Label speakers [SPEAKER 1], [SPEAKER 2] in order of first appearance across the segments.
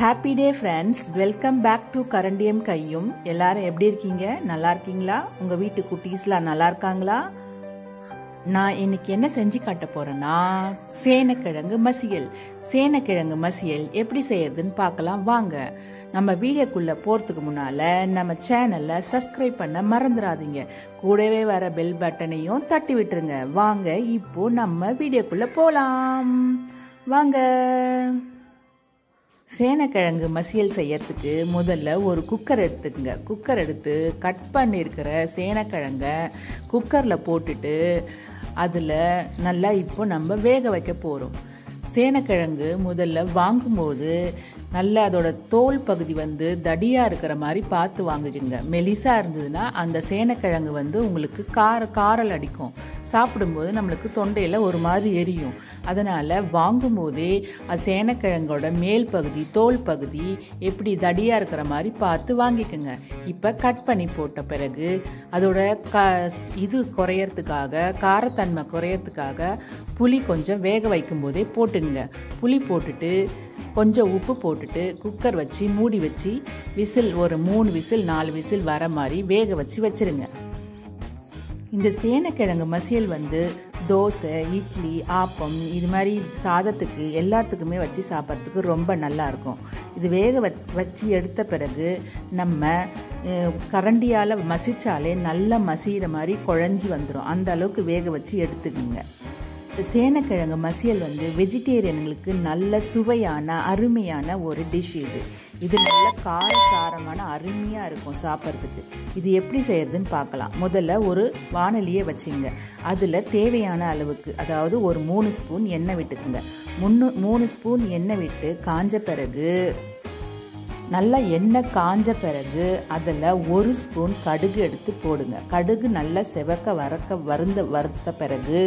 [SPEAKER 1] happy day friends welcome back to கரண்டியம் கையும் எல்லாரும் எப்படி இருக்கீங்க நல்லா இருக்கீங்களா உங்க வீட்டு குட்டீஸ்லாம் நல்லா இருக்காங்களா நான் இன்னைக்கு என்ன செஞ்சு காட்ட போறேன்னா சேனக்கிழங்கு மசியல் சேனக்கிழங்கு மசியல் எப்படி செய்யறதுன்னு பார்க்கலாம் வாங்க நம்ம வீடியோக்குள்ள போறதுக்கு முன்னால நம்ம சேனல்ல சப்ஸ்கிரைப் பண்ண மறந்துடாதீங்க கூடவே வர பெல் பட்டனையும் தட்டி விட்டுருங்க வாங்க இப்போ நம்ம வீடியோக்குள்ள போலாம் வாங்க சேனக்கிழங்கு மசியல் செய்யறதுக்கு முதல்ல ஒரு குக்கர் எடுத்துக்கங்க குக்கர் எடுத்து கட் பண்ணியிருக்கிற சேனக்கிழங்க குக்கரில் போட்டுட்டு அதில் நல்லா இப்போ நம்ம வேக வைக்க போகிறோம் சேனக்கிழங்கு முதல்ல வாங்கும்போது நல்ல அதோட தோல் பகுதி வந்து தடியா இருக்கிற மாதிரி பார்த்து வாங்குவீங்க மெலிசா இருந்ததுன்னா அந்த சேனக்கிழங்கு வந்து உங்களுக்கு கார காரல் அடிக்கும் சாப்பிடும்போது நம்மளுக்கு தொண்டையில் ஒரு மாதிரி எரியும் அதனால வாங்கும் போதே அது சேனக்கிழங்கோட மேல் பகுதி தோல் பகுதி எப்படி தடியா இருக்கிற மாதிரி பார்த்து வாங்கிக்கோங்க இப்போ கட் பண்ணி போட்ட பிறகு அதோட க இது குறையறதுக்காக காரத்தன்மை குறையறதுக்காக புளி கொஞ்சம் வேக வைக்கும் போதே போட்டுங்க புளி போட்டுட்டு கொஞ்சம் உப்பு போட்டுட்டு குக்கர் வச்சு மூடி வச்சு விசில் ஒரு மூணு விசில் நாலு விசில் வர மாதிரி வேக வச்சு வச்சிருங்க இந்த சேனக்கிழங்கு மசியல் வந்து தோசை இட்லி ஆப்பம் இது மாதிரி சாதத்துக்கு எல்லாத்துக்குமே வச்சு சாப்பிட்றதுக்கு ரொம்ப நல்லா இருக்கும் இது வேக வச்சு எடுத்த பிறகு நம்ம கரண்டியால் மசிச்சாலே நல்லா மசிகிற மாதிரி குழஞ்சி வந்துடும் அந்த அளவுக்கு வேக வச்சு எடுத்துக்கோங்க சேனக்கிழங்கு மசியல் வந்து வெஜிடேரியன்களுக்கு நல்ல சுவையான அருமையான ஒரு டிஷ் இது இது நல்ல காரசாரமான அருமையாக இருக்கும் சாப்பிட்றதுக்கு இது எப்படி செய்யறதுன்னு பார்க்கலாம் முதல்ல ஒரு வானலியை வச்சுங்க அதில் தேவையான அளவுக்கு அதாவது ஒரு மூணு ஸ்பூன் எண்ணெய் விட்டுக்குங்க முன்னு மூணு ஸ்பூன் எண்ணெய் விட்டு காஞ்ச பிறகு நல்லா எண்ணெய் காஞ்ச பிறகு அதில் ஒரு ஸ்பூன் கடுகு எடுத்து போடுங்க கடுகு நல்லா செவக்க வரக்க வருந்த வறுத்த பிறகு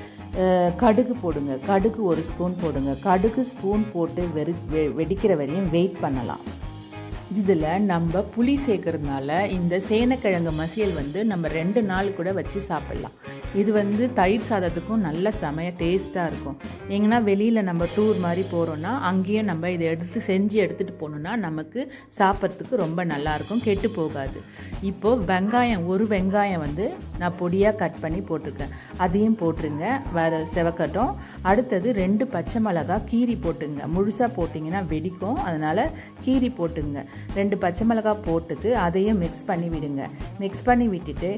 [SPEAKER 1] கடுகு போடுங்க கடுகு ஒரு ஸ்பூன் போடுங்க கடுகு ஸ்பூன் போட்டு வெறு வெடிக்கிற வரையும் வெயிட் பண்ணலாம் இதில் நம்ம புளி சேர்க்கறதுனால இந்த சேனக்கிழங்கு மசியல் வந்து நம்ம ரெண்டு நாள் கூட வச்சு சாப்பிட்லாம் இது வந்து தயிர் சாதத்துக்கும் நல்ல செமைய டேஸ்ட்டாக இருக்கும் எங்கன்னா வெளியில் நம்ம டூர் மாதிரி போகிறோன்னா அங்கேயும் நம்ம இதை எடுத்து செஞ்சு எடுத்துகிட்டு போகணுன்னா நமக்கு சாப்பிட்றதுக்கு ரொம்ப நல்லாயிருக்கும் கெட்டு போகாது இப்போது வெங்காயம் ஒரு வெங்காயம் வந்து நான் பொடியாக கட் பண்ணி போட்டிருக்கேன் அதையும் போட்டுருங்க வர செவக்கட்டும் அடுத்தது ரெண்டு பச்சை மிளகா கீரி போட்டுங்க முழுசாக போட்டிங்கன்னா வெடிக்கும் அதனால் கீரி போட்டுங்க ரெண்டு பச்சை மிளகா போட்டுட்டு அதையும் மிக்ஸ் பண்ணி விடுங்க மிக்ஸ் பண்ணி விட்டுட்டு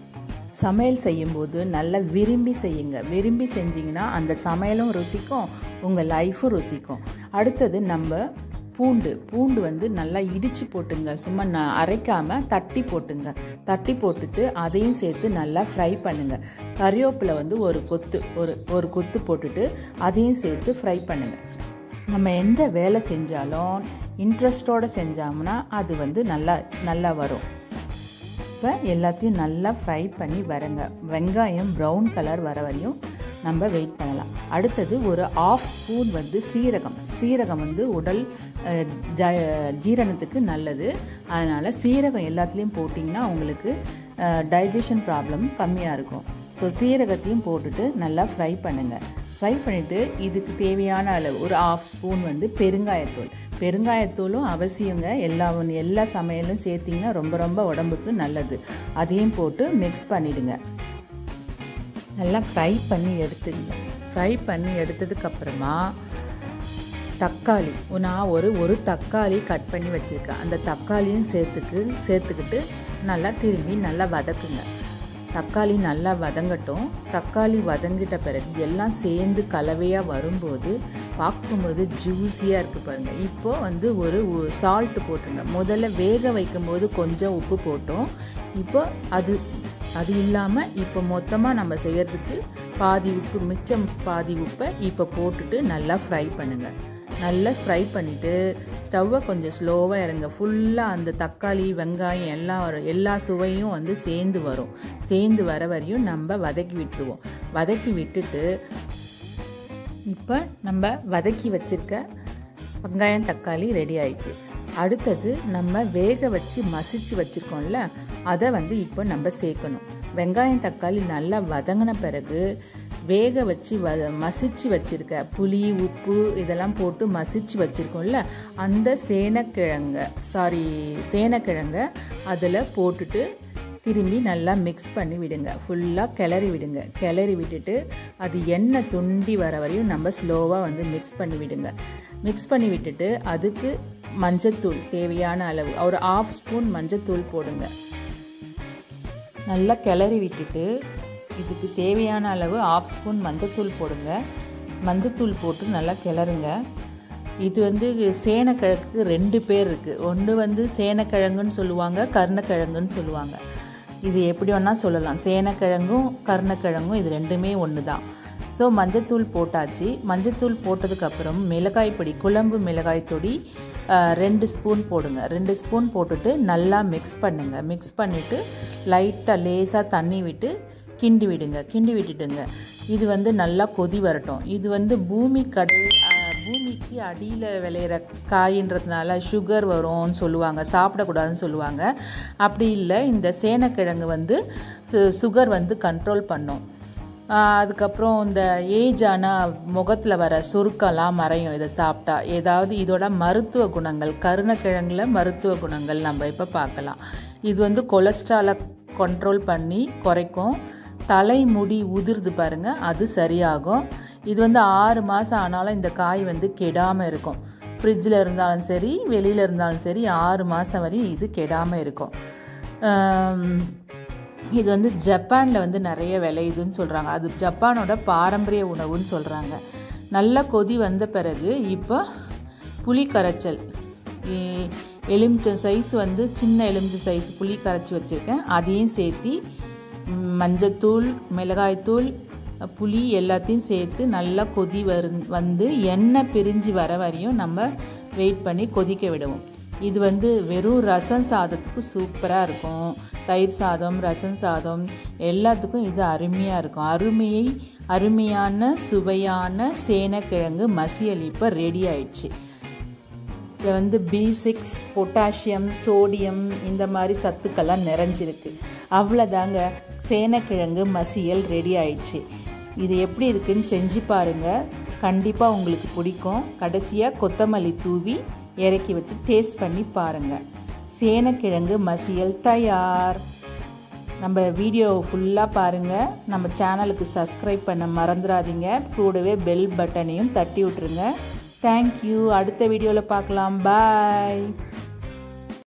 [SPEAKER 1] சமையல் செய்யும்போது நல்லா விரும்பி செய்யுங்க விரும்பி செஞ்சிங்கன்னா அந்த சமையலும் ருசிக்கும் உங்கள் லைஃப்பும் ருசிக்கும் அடுத்தது நம்ம பூண்டு பூண்டு வந்து நல்லா இடித்து போட்டுங்க சும்மா நான் அரைக்காமல் தட்டி போட்டுங்க தட்டி போட்டுட்டு அதையும் சேர்த்து நல்லா ஃப்ரை பண்ணுங்கள் கறிவேப்பிலை வந்து ஒரு கொத்து ஒரு ஒரு கொத்து போட்டுட்டு அதையும் சேர்த்து ஃப்ரை பண்ணுங்கள் நம்ம எந்த வேலை செஞ்சாலும் இன்ட்ரெஸ்டோடு செஞ்சோம்னா அது வந்து நல்லா நல்லா வரும் இப்போ எல்லாத்தையும் நல்லா ஃப்ரை பண்ணி வரங்க வெங்காயம் ப்ரௌன் கலர் வர வரையும் நம்ம வெயிட் பண்ணலாம் அடுத்தது ஒரு ஆஃப் ஸ்பூன் வந்து சீரகம் சீரகம் வந்து உடல் ஜீரணத்துக்கு நல்லது அதனால் சீரகம் எல்லாத்துலேயும் போட்டிங்கன்னா உங்களுக்கு டைஜஷன் ப்ராப்ளம் கம்மியாக இருக்கும் ஸோ சீரகத்தையும் போட்டுட்டு நல்லா ஃப்ரை பண்ணுங்கள் ஃப்ரை பண்ணிவிட்டு இதுக்கு தேவையான அளவு ஒரு ஆஃப் ஸ்பூன் வந்து பெருங்காயத்தூள் பெருங்காயத்தூளும் அவசியங்க எல்லா எல்லா சமையலும் சேர்த்திங்கன்னா ரொம்ப ரொம்ப உடம்புக்கு நல்லது அதையும் போட்டு மிக்ஸ் பண்ணிவிடுங்க நல்லா ஃப்ரை பண்ணி எடுத்துடுங்க ஃப்ரை பண்ணி எடுத்ததுக்கப்புறமா தக்காளி நான் ஒரு ஒரு தக்காளி கட் பண்ணி வச்சுருக்கேன் அந்த தக்காளியும் சேர்த்துக்கு சேர்த்துக்கிட்டு நல்லா திரும்பி நல்லா வதக்குங்க தக்காளி நல்லா வதங்கட்டும் தக்காளி வதங்கிட்ட பிறகு எல்லாம் சேர்ந்து கலவையாக வரும்போது பார்க்கும்போது ஜூஸியாக இருக்குது பாருங்கள் இப்போது வந்து ஒரு சால்ட்டு போட்டுருங்க முதல்ல வேக வைக்கும்போது கொஞ்சம் உப்பு போட்டோம் இப்போ அது அது இல்லாமல் இப்போ மொத்தமாக நம்ம செய்கிறதுக்கு பாதி உப்பு மிச்சம் பாதி உப்பை இப்போ போட்டுட்டு நல்லா ஃப்ரை பண்ணுங்கள் நல்லா ஃப்ரை பண்ணிவிட்டு ஸ்டவ்வை கொஞ்சம் ஸ்லோவாக இறங்க ஃபுல்லாக அந்த தக்காளி வெங்காயம் எல்லாம் வரும் எல்லா சுவையும் வந்து சேர்ந்து வரும் சேர்ந்து வர வரையும் நம்ம வதக்கி விட்டுருவோம் வதக்கி விட்டுட்டு இப்போ நம்ம வதக்கி வச்சுருக்க வெங்காயம் தக்காளி ரெடி ஆயிடுச்சு அடுத்தது நம்ம வேக வச்சு மசிச்சு வச்சுருக்கோம்ல அதை வந்து இப்போ நம்ம சேர்க்கணும் வெங்காயம் தக்காளி நல்லா வதங்கின பிறகு வேக வச்சு வ மசிச்சு வச்சிருக்க புளி உப்பு இதெல்லாம் போட்டு மசிச்சு வச்சுருக்கோம்ல அந்த சேனக்கிழங்க சாரி சேனக்கிழங்க அதில் போட்டுட்டு திரும்பி நல்லா மிக்ஸ் பண்ணி விடுங்க ஃபுல்லாக கிளறி விடுங்க கிளறி விட்டுட்டு அது எண்ணெய் சுண்டி வர வரையும் நம்ம ஸ்லோவாக வந்து மிக்ஸ் பண்ணி விடுங்க மிக்ஸ் பண்ணி விட்டுட்டு அதுக்கு மஞ்சத்தூள் தேவையான அளவு ஒரு ஆஃப் ஸ்பூன் மஞ்சத்தூள் போடுங்க நல்லா கிளறி விட்டுட்டு இதுக்கு தேவையான அளவு ஆஃப் ஸ்பூன் மஞ்சத்தூள் போடுங்க மஞ்சத்தூள் போட்டு நல்லா கிளறுங்க இது வந்து சேனக்கிழங்குக்கு ரெண்டு பேர் இருக்குது ஒன்று வந்து சேனக்கிழங்குன்னு சொல்லுவாங்க கருணக்கிழங்குன்னு சொல்லுவாங்க இது எப்படி வேணால் சொல்லலாம் சேனக்கிழங்கும் கருணக்கிழங்கும் இது ரெண்டுமே ஒன்று தான் ஸோ மஞ்சத்தூள் போட்டாச்சு மஞ்சத்தூள் போட்டதுக்கப்புறம் மிளகாய் பொடி குழம்பு மிளகாய் பொடி ரெண்டு ஸ்பூன் போடுங்க ரெண்டு ஸ்பூன் போட்டுட்டு நல்லா மிக்ஸ் பண்ணுங்கள் மிக்ஸ் பண்ணிவிட்டு லைட்டாக லேசாக தண்ணி விட்டு கிண்டி விடுங்க கிண்டி விட்டுடுங்க இது வந்து நல்லா கொதி வரட்டும் இது வந்து பூமி கடை பூமிக்கு அடியில் விளையிற காயின்றதுனால சுகர் வரும்னு சொல்லுவாங்க சாப்பிடக்கூடாதுன்னு சொல்லுவாங்க அப்படி இல்லை இந்த சேனக்கிழங்கு வந்து சுகர் வந்து கண்ட்ரோல் பண்ணும் அதுக்கப்புறம் இந்த ஏஜ் ஆனால் முகத்தில் வர சுருக்கெல்லாம் மறையும் இதை சாப்பிட்டா ஏதாவது இதோட மருத்துவ குணங்கள் கருணக்கிழங்குல மருத்துவ குணங்கள் நம்ம இப்போ பார்க்கலாம் இது வந்து கொலஸ்ட்ராலை கண்ட்ரோல் பண்ணி குறைக்கும் தலைமுடி உதிர்ந்து பாருங்க அது சரியாகும் இது வந்து ஆறு மாதம் ஆனாலும் இந்த காய் வந்து கெடாமல் இருக்கும் ஃப்ரிட்ஜில் இருந்தாலும் சரி வெளியில் இருந்தாலும் சரி ஆறு மாதம் வரையும் இது கெடாமல் இருக்கும் இது வந்து ஜப்பானில் வந்து நிறைய விளையுதுன்னு சொல்கிறாங்க அது ஜப்பானோட பாரம்பரிய உணவுன்னு சொல்கிறாங்க நல்ல கொதி வந்த பிறகு இப்போ புளி கரைச்சல் எலுமிச்சை சைஸ் வந்து சின்ன எலுமிச்சை சைஸ் புளி கரைச்சி வச்சுருக்கேன் அதையும் சேர்த்தி மஞ்சத்தூள் மிளகாய்த்தூள் புளி எல்லாத்தையும் சேர்த்து நல்லா கொதி வரு வந்து எண்ணெய் பிரிஞ்சு வர வரையும் நம்ம வெயிட் பண்ணி கொதிக்க விடுவோம் இது வந்து வெறும் ரசம் சாதத்துக்கு சூப்பராக இருக்கும் தயிர் சாதம் ரசம் சாதம் எல்லாத்துக்கும் இது அருமையாக இருக்கும் அருமையை அருமையான சுவையான சேனக்கிழங்கு மசியல் இப்போ ரெடி ஆயிடுச்சு இதில் வந்து பி சிக்ஸ் பொட்டாசியம் சோடியம் இந்த மாதிரி சத்துக்கள்லாம் நிறைஞ்சிருக்கு அவ்வளோதாங்க சேனக்கிழங்கு மசியல் ரெடி ஆயிடுச்சு இது எப்படி இருக்குன்னு செஞ்சு பாருங்கள் கண்டிப்பாக உங்களுக்கு பிடிக்கும் கடைசியாக கொத்தமல்லி தூவி இறக்கி வச்சு டேஸ்ட் பண்ணி பாருங்கள் சேனக்கிழங்கு மசியல் தயார் நம்ம வீடியோ ஃபுல்லாக பாருங்கள் நம்ம சேனலுக்கு சப்ஸ்கிரைப் பண்ண மறந்துடாதீங்க கூடவே பெல் பட்டனையும் தட்டி விட்ருங்க தேங்க்யூ அடுத்த வீடியோவில் பார்க்கலாம் பாய்